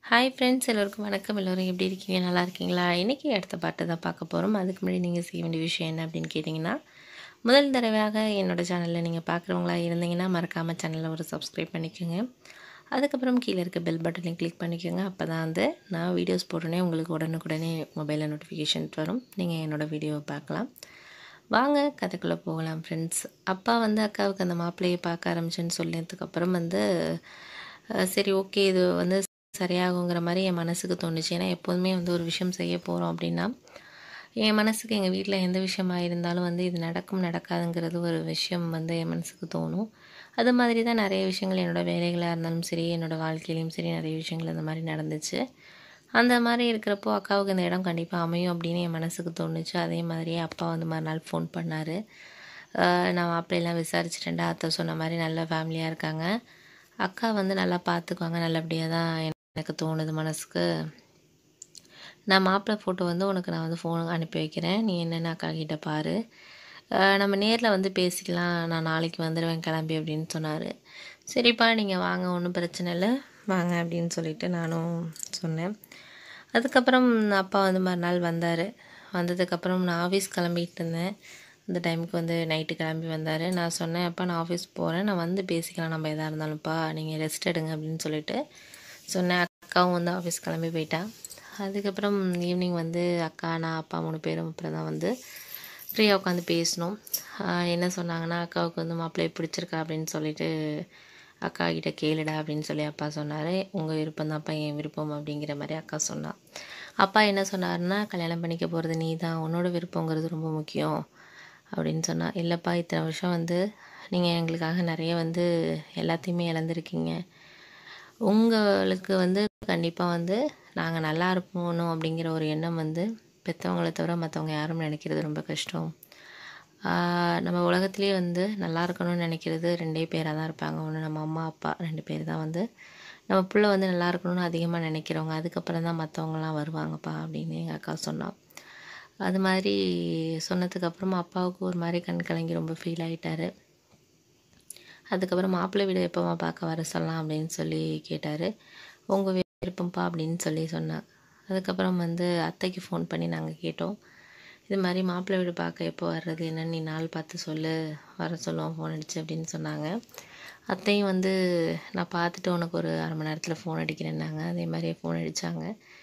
hi friends எல்லோருக்கும் வணக்கம் எல்லோரும் எப்படி இருக்கீங்க நல்லா இருக்கீங்களா இன்றைக்கி அடுத்த பாட்டு தான் பார்க்க போகிறோம் அதுக்கு முன்னாடி நீங்கள் செய்ய வேண்டிய விஷயம் என்ன அப்படின்னு கேட்டிங்கன்னா முதல் தடவையாக என்னோடய சேனலில் நீங்கள் பார்க்குறவங்களா இருந்தீங்கன்னா மறக்காமல் சேனலில் ஒரு சப்ஸ்கிரைப் பண்ணிக்கோங்க அதுக்கப்புறம் கீழே இருக்க பெல் பட்டனையும் கிளிக் பண்ணிக்கோங்க அப்போ தான் வந்து நான் வீடியோஸ் போட்டோன்னே உங்களுக்கு உடனுக்குடனே மொபைலில் நோட்டிஃபிகேஷன் வரும் நீங்கள் என்னோடய வீடியோவை பார்க்கலாம் வாங்க கதைக்குள்ளே போகலாம் ஃப்ரெண்ட்ஸ் அப்பா வந்து அக்காவுக்கு அந்த மாப்பிள்ளையை பார்க்க ஆரம்பிச்சேன்னு சொன்னதுக்கப்புறம் வந்து அஹ், சரி ஓகே இது வந்து சரியாகுங்கிற மாதிரி என் மனசுக்கு தோணுச்சு ஏன்னா எப்போதுமே வந்து ஒரு விஷயம் செய்ய போகிறோம் அப்படின்னா என் மனசுக்கு எங்கள் வீட்டில் எந்த விஷயமா இருந்தாலும் வந்து இது நடக்கும் நடக்காதுங்கிறது ஒரு விஷயம் வந்து என் மனசுக்கு தோணும் அது மாதிரி தான் நிறைய விஷயங்கள் என்னோடய வேலைகளாக இருந்தாலும் சரி என்னோடய வாழ்க்கையிலையும் சரி நிறைய விஷயங்கள் அந்த மாதிரி நடந்துச்சு அந்த மாதிரி இருக்கிறப்போ அக்காவுக்கு இந்த இடம் கண்டிப்பாக அமையும் அப்படின்னு என் மனசுக்கு தோணுச்சு அதே மாதிரியே அப்பா வந்து மறுநாள் ஃபோன் பண்ணார் நான் மாப்பிள்ளையெல்லாம் விசாரிச்சிட்டேன்டா அத்தை சொன்ன மாதிரி நல்ல ஃபேமிலியாக இருக்காங்க அக்கா வந்து நல்லா பார்த்துக்குவாங்க நல்லபடியாக தான் எனக்கு தோணுது மனசுக்கு நான் மாப்பிள்ளை ஃபோட்டோ வந்து உனக்கு நான் வந்து ஃபோன் அனுப்பி வைக்கிறேன் நீ என்னென்ன அக்கா கிட்ட பாரு அஹ் நம்ம நேரில் வந்து பேசிக்கலாம் நான் நாளைக்கு வந்துடுவேன் கிளம்பி அப்படின்னு சொன்னார் சரிப்பா நீங்கள் வாங்க ஒன்றும் பிரச்சனை இல்லை வாங்க அப்படின்னு சொல்லிட்டு நானும் சொன்னேன் அதுக்கப்புறம் அப்பா வந்து மறுநாள் வந்தார் வந்ததுக்கப்புறம் நான் ஆஃபீஸ் கிளம்பிட்டு இருந்தேன் அந்த டைமுக்கு வந்து நைட்டு கிளம்பி வந்தார் நான் சொன்னேன் அப்பா நான் ஆஃபீஸ் போகிறேன் நான் வந்து பேசிக்கலாம் நம்ம எதாக இருந்தாலும்ப்பா நீங்கள் ரெஸ்ட் எடுங்க அப்படின்னு சொல்லிட்டு சொன்னேன் அக்காவும் வந்து ஆஃபீஸ் கிளம்பி போயிட்டா அதுக்கப்புறம் ஈவினிங் வந்து அக்கா நான் அப்பா மூணு பேரும் அப்புறம் தான் வந்து ஃப்ரீயாக உட்காந்து பேசினோம் ஆஹ் என்ன சொன்னாங்கன்னா அக்காவுக்கு வந்து மாப்பிள்ளையை பிடிச்சிருக்கா அப்படின்னு சொல்லிட்டு அக்கா கிட்ட கேளுடா அப்படின்னு சொல்லி அப்பா சொன்னார் உங்கள் விருப்பம் தான்ப்பா என் விருப்பம் அப்படிங்கிற மாதிரி அக்கா சொன்னா அப்பா என்ன சொன்னாருன்னா கல்யாணம் பண்ணிக்க போகிறது நீ தான் உன்னோட விருப்பங்கிறது ரொம்ப முக்கியம் அப்படின்னு சொன்னா இல்லைப்பா இத்தனை வருஷம் வந்து நீங்கள் எங்களுக்காக நிறைய வந்து எல்லாத்தையுமே இழந்திருக்கீங்க உங்களுக்கு வந்து கண்டிப்பாக வந்து நாங்கள் நல்லா இருப்போம் அப்படிங்கிற ஒரு எண்ணம் வந்து பெற்றவங்கள தவிர மற்றவங்க யாரும் நினைக்கிறது ரொம்ப கஷ்டம் ஆஹ் நம்ம உலகத்திலே வந்து நல்லா இருக்கணும்னு நினைக்கிறது ரெண்டே பேராக தான் இருப்பாங்க ஒன்று நம்ம அம்மா அப்பா ரெண்டு பேர் தான் வந்து நம்ம புள்ள வந்து நல்லா இருக்கணும்னு அதிகமாக நினைக்கிறவங்க அதுக்கப்புறம் தான் மற்றவங்களாம் வருவாங்கப்பா அப்படின்னு எங்கள் அக்கா சொன்னான் அது மாதிரி சொன்னதுக்கப்புறமா அப்பாவுக்கு ஒரு மாதிரி கண் கலங்கி ரொம்ப ஃபீல் ஆகிட்டாரு அதுக்கப்புறம் மாப்பிள்ளை வீடு எப்போம்மா பார்க்க வர சொல்லலாம் அப்படின்னு சொல்லி கேட்டார் உங்கள் விருப்பம்ப்பா அப்படின்னு சொல்லி சொன்னேன் அதுக்கப்புறம் வந்து அத்தைக்கு ஃபோன் பண்ணி நாங்கள் கேட்டோம் இது மாதிரி மாப்பிள்ளை வீடு பார்க்க எப்போ வர்றது என்னன்னு நீ நாள் பார்த்து சொல்லு வர சொல்லுவோம் ஃபோன் அடிச்சு அப்படின்னு சொன்னாங்க அத்தையும் வந்து நான் பார்த்துட்டு உனக்கு ஒரு அரை மணி நேரத்தில் ஃபோன் அடிக்கிறேன்னாங்க அதே மாதிரியே ஃபோன் அடித்தாங்க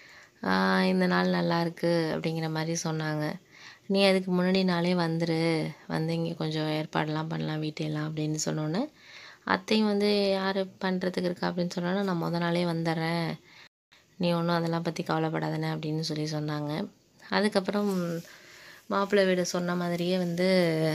இந்த நாள் நல்லா இருக்கு அப்படிங்கிற மாதிரி சொன்னாங்க நீ அதுக்கு முன்னாடி நாளே வந்துரு வந்து இங்கே கொஞ்சம் ஏற்பாடெல்லாம் பண்ணலாம் வீட்டையெல்லாம் அப்படின்னு சொன்னோன்னே அத்தையும் வந்து யார் பண்ணுறதுக்கு இருக்கா அப்படின்னு சொன்னோன்னா நான் முத நாளே வந்துடுறேன் நீ ஒன்றும் அதெல்லாம் பற்றி கவலைப்படாதானே அப்படின்னு சொல்லி சொன்னாங்க அதுக்கப்புறம் மாப்பிள்ளை வீடு சொன்ன மாதிரியே வந்து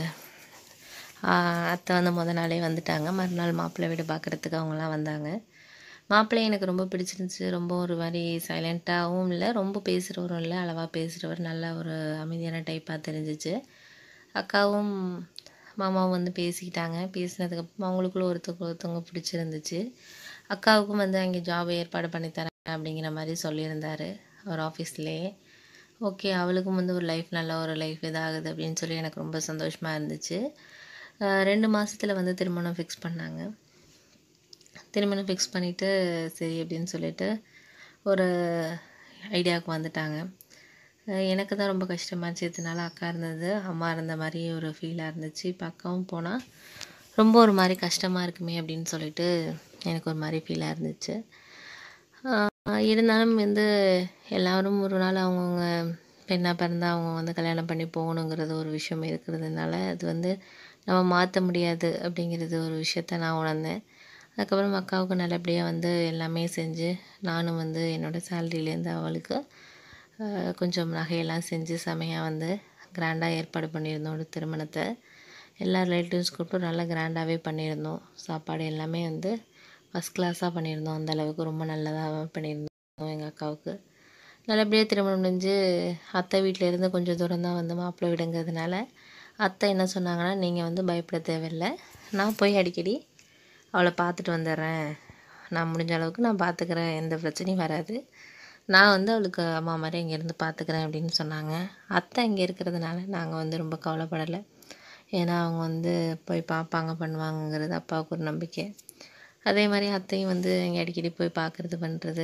ஆஹ், அத்தை வந்து முத நாளே வந்துட்டாங்க மறுநாள் மாப்பிள்ளை வீடு பார்க்குறதுக்கு அவங்களாம் வந்தாங்க மாப்பிள்ளை எனக்கு ரொம்ப பிடிச்சிருந்துச்சு ரொம்ப ஒரு மாதிரி சைலண்ட்டாகவும் இல்லை ரொம்ப பேசுகிறவரும் இல்லை அளவாக பேசுகிறவர் நல்ல ஒரு அமைதியான டைப்பாக தெரிஞ்சிச்சு அக்காவும் மாமாவும் வந்து பேசிக்கிட்டாங்க பேசினதுக்கப்புறம் அவங்களுக்குள்ள ஒருத்தருக்கு ஒருத்தவங்க பிடிச்சிருந்துச்சு அக்காவுக்கும் வந்து அங்கே ஜாப் ஏற்பாடு பண்ணி தரேன் அப்படிங்கிற மாதிரி சொல்லியிருந்தாரு அவர் ஆஃபீஸ்லேயே ஓகே அவளுக்கும் வந்து ஒரு லைஃப் நல்ல ஒரு லைஃப் இதாகுது அப்படின்னு சொல்லி எனக்கு ரொம்ப சந்தோஷமாக இருந்துச்சு அஹ் ரெண்டு மாதத்தில் வந்து திருமணம் ஃபிக்ஸ் பண்ணாங்க திருமணம் ஃபிக்ஸ் பண்ணிவிட்டு சரி அப்படின்னு சொல்லிட்டு ஒரு ஐடியாவுக்கு வந்துட்டாங்க அஹ் எனக்கு தான் ரொம்ப கஷ்டமாக இருந்துச்சு இதனால அக்கா இருந்தது அம்மா இருந்த மாதிரி ஒரு ஃபீலாக இருந்துச்சு இப்போ அக்காவும் போனால் ரொம்ப ஒரு மாதிரி கஷ்டமாக இருக்குமே அப்படின்னு சொல்லிட்டு எனக்கு ஒரு மாதிரி ஃபீலாக இருந்துச்சு ஆஹ் இருந்தாலும் வந்து எல்லாரும் ஒரு நாள் அவங்கவுங்க பெண்ணாக பிறந்தா அவங்க வந்து கல்யாணம் பண்ணி போகணுங்கிறது ஒரு விஷயம் இருக்கிறதுனால அது வந்து நம்ம மாற்ற முடியாது அப்படிங்கிறது ஒரு விஷயத்த நான் உணர்ந்தேன் அதுக்கப்புறம் அக்காவுக்கு நல்லபடியாக வந்து எல்லாமே செஞ்சு நானும் வந்து என்னோடய சேலரியிலேருந்து அவளுக்கு ஆஹ் கொஞ்சம் நகையெல்லாம் செஞ்சு செமையாக வந்து கிராண்டாக ஏற்பாடு பண்ணியிருந்தோம் ஒரு திருமணத்தை எல்லா ரிலேட்டிவ்ஸ் கூப்பிட்டு நல்லா கிராண்டாகவே பண்ணியிருந்தோம் சாப்பாடு எல்லாமே வந்து ஃபஸ்ட் கிளாஸாக பண்ணியிருந்தோம் அந்த அளவுக்கு ரொம்ப நல்லதாக பண்ணியிருந்தோம் எங்கள் அக்காவுக்கு நல்லபடியாக திருமணம் முடிஞ்சு அத்தை வீட்டில் இருந்து கொஞ்சம் தூரம் தான் வந்து மாப்பிள்ளை விடுங்கிறதுனால அத்தை என்ன சொன்னாங்கன்னா நீங்கள் வந்து பயப்பட தேவையில்லை நான் போய் அடிக்கடி அவளை பார்த்துட்டு வந்துடுறேன் நான் முடிஞ்ச அளவுக்கு நான் பார்த்துக்கிறேன் எந்த பிரச்சனையும் வராது நான் வந்து அவளுக்கு அம்மா மாதிரி இங்கேருந்து பார்த்துக்கிறேன் அப்படின்னு சொன்னாங்க அத்தை இங்கே இருக்கிறதுனால நாங்கள் வந்து ரொம்ப கவலைப்படலை ஏன்னா அவங்க வந்து போய் பார்ப்பாங்க பண்ணுவாங்கங்கிறது அப்பாவுக்கு ஒரு நம்பிக்கை அதே மாதிரி அத்தையும் வந்து இங்கே அடிக்கடி போய் பார்க்குறது பண்ணுறது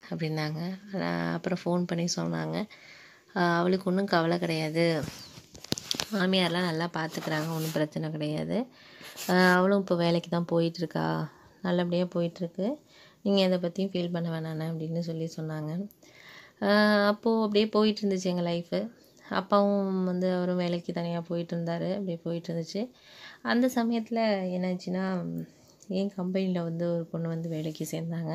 அப்படின்னாங்க நான் அப்புறம் ஃபோன் பண்ணி சொன்னாங்க ஆஹ் அவளுக்கு ஒன்றும் கவலை கிடையாது மாமியார்லாம் நல்லா பார்த்துக்கிறாங்க ஒன்றும் பிரச்சனை கிடையாது ஆஹ் அவளும் இப்போ வேலைக்கு தான் போயிட்டுருக்கா நல்லபடியாக போயிட்டுருக்கு நீங்கள் எதை பற்றியும் ஃபீல் பண்ண வேணாண்ணே அப்படின்னு சொல்லி சொன்னாங்க ஆஹ் அப்போது அப்படியே போயிட்டு இருந்துச்சு எங்கள் லைஃபு அப்பாவும் வந்து அவரும் வேலைக்கு தனியாக போயிட்டு இருந்தார் அப்படியே போயிட்டு இருந்துச்சு அந்த சமயத்தில் என்னாச்சுன்னா என் கம்பெனியில் வந்து ஒரு பொண்ணு வந்து வேலைக்கு சேர்ந்தாங்க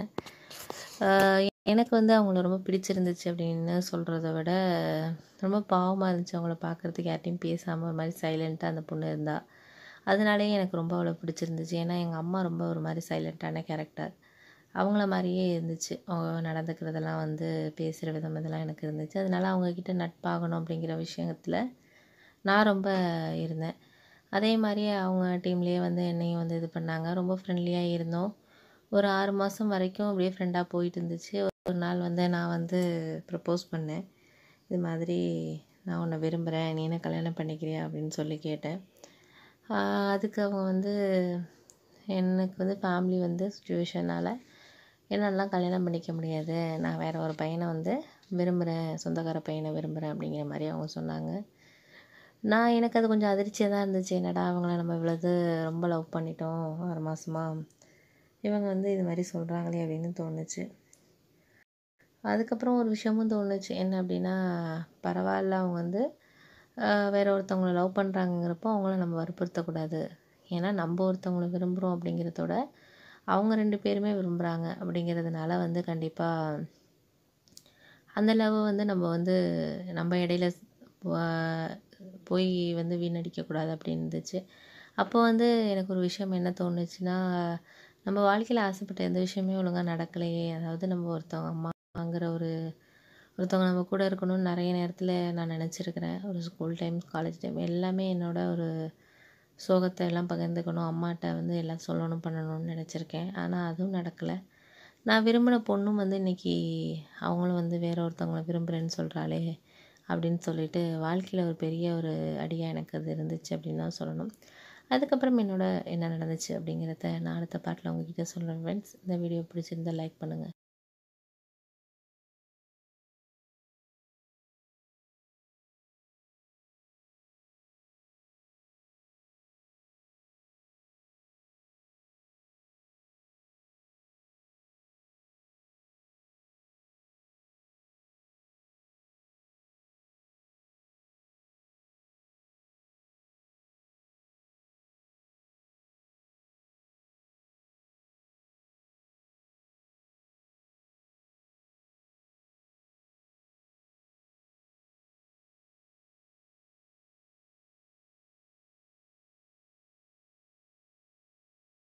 ஆஹ் எனக்கு வந்து அவங்கள ரொம்ப பிடிச்சிருந்துச்சு அப்படின்னு சொல்கிறத விட ரொம்ப பாவமாக இருந்துச்சு அவங்கள பார்க்குறதுக்கு யார்ட்டையும் பேசாமல் ஒரு மாதிரி சைலண்ட்டாக அந்த பொண்ணு இருந்தா அதனாலேயே எனக்கு ரொம்ப அவளை பிடிச்சிருந்துச்சு ஏன்னா எங்கள் அம்மா ரொம்ப ஒரு மாதிரி சைலண்ட்டான கேரக்டர் அவங்கள மாதிரியே இருந்துச்சு அவங்க நடந்துக்கிறதெல்லாம் வந்து பேசுகிற விதம் இதெல்லாம் எனக்கு இருந்துச்சு அதனால அவங்கக்கிட்ட நட்பாகணும் அப்படிங்கிற விஷயத்தில் நான் ரொம்ப இருந்தேன் அதே மாதிரி அவங்க டீம்லேயே வந்து என்னையும் வந்து இது பண்ணாங்க ரொம்ப ஃப்ரெண்ட்லியாக இருந்தோம் ஒரு ஆறு மாதம் வரைக்கும் அப்படியே ஃப்ரெண்டாக போயிட்டு இருந்துச்சு ஒரு நாள் வந்து நான் வந்து ப்ரப்போஸ் பண்ணேன் இது மாதிரி நான் உன்னை விரும்புகிறேன் நீ என்ன கல்யாணம் பண்ணிக்கிறியா அப்படின்னு சொல்லி கேட்டேன் ஆஹ் அதுக்கு அவங்க வந்து எனக்கு வந்து ஃபேமிலி வந்து சுச்சுவேஷனால் என்னெல்லாம் கல்யாணம் பண்ணிக்க முடியாது நான் வேறு ஒரு பையனை வந்து விரும்புகிறேன் சொந்தக்கார பையனை விரும்புகிறேன் அப்படிங்கிற மாதிரி அவங்க சொன்னாங்க நான் எனக்கு அது கொஞ்சம் அதிர்ச்சியாக தான் இருந்துச்சு என்னடா அவங்கள நம்ம இவ்வளவு ரொம்ப லவ் பண்ணிட்டோம் ஆறு மாதமா இவங்க வந்து இது மாதிரி சொல்கிறாங்களே அப்படின்னு தோணுச்சு அதுக்கப்புறம் ஒரு விஷயமும் தோணுச்சு என்ன அப்படின்னா பரவாயில்ல அவங்க வந்து ஆஹ் வேற ஒருத்தவங்கள லவ் பண்ணுறாங்கிறப்போ அவங்கள நம்ம வற்புறுத்தக்கூடாது ஏன்னா நம்ம ஒருத்தவங்கள விரும்புகிறோம் அப்படிங்கிறதோட அவங்க ரெண்டு பேருமே விரும்புகிறாங்க அப்படிங்கிறதுனால வந்து கண்டிப்பாக அந்த லவ் வந்து நம்ம வந்து நம்ம இடையில வா- போய் வந்து வீணடிக்கக்கூடாது அப்படின்னு இருந்துச்சு அப்போ வந்து எனக்கு ஒரு விஷயம் என்ன தோணுச்சுன்னா நம்ம வாழ்க்கையில் ஆசைப்பட்ட எந்த விஷயமே ஒழுங்காக நடக்கலையே அதாவது நம்ம ஒருத்தவங்க அம்மாங்கிற ஒரு ஒருத்தவங்க நம்ம கூட இருக்கணும்னு நிறைய நேரத்தில் நான் நினச்சிருக்கிறேன் ஒரு ஸ்கூல் டைம் காலேஜ் டைம் எல்லாமே என்னோட ஒரு சோகத்தை எல்லாம் பகிர்ந்துக்கணும் அம்மாட்ட வந்து எல்லாம் சொல்லணும் பண்ணணும்னு நினச்சிருக்கேன் ஆனால் அதுவும் நடக்கலை நான் விரும்பின பொண்ணும் வந்து இன்னைக்கு அவங்களும் வந்து வேற ஒருத்தவங்கள விரும்புகிறேன்னு சொல்கிறாளே அப்படின்னு சொல்லிட்டு வாழ்க்கையில் ஒரு பெரிய ஒரு அடியாக எனக்கு அது இருந்துச்சு அப்படின்னு தான் சொல்லணும் அதுக்கப்புறம் என்னோட என்ன நடந்துச்சு அப்படிங்கிறத நான் அடுத்த பாட்டில் உங்ககிட்ட சொல்கிறேன் ஃப்ரெண்ட்ஸ் இந்த வீடியோ பிடிச்சிருந்தா லைக் பண்ணுங்கள்